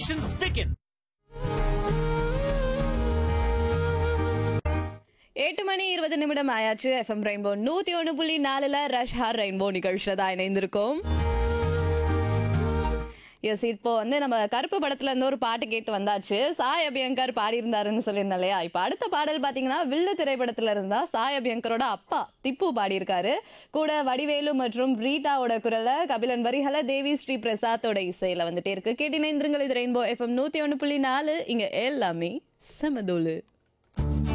Operations begin. எட்டு மணி இருபது நிமிடம் ஆயாச்சு எஃப்எம் ரெயின்போ நூத்தி ஒண்ணு புள்ளி நாலுல ரஷ்ஹார் ரெயின்போ நிகழ்ச்சியில தான் இணைந்திருக்கோம் எஸ் இப்போ வந்து நம்ம கருப்பு படத்துல இருந்து ஒரு பாட்டு கேட்டு வந்தாச்சு சாய் அபியங்கர் பாடியிருந்தாருன்னு சொல்லியிருந்தேன் இல்லையா இப்போ அடுத்த பாடல் பாத்தீங்கன்னா வில்லு திரைப்படத்துல இருந்தா சாய் அபியங்கரோட அப்பா திப்பு பாடியிருக்காரு கூட வடிவேலு மற்றும் ரீட்டாவோட குரல கபிலன் வரிஹல தேவி ஸ்ரீ பிரசாத்தோட இசையில வந்துட்டே இருக்கு கேட்டு இணைந்திருங்கள் இது ரெயின்போ எஃப்எம் நூத்தி ஒண்ணு புள்ளி நாலு இங்க எல்லாமே சமதோலு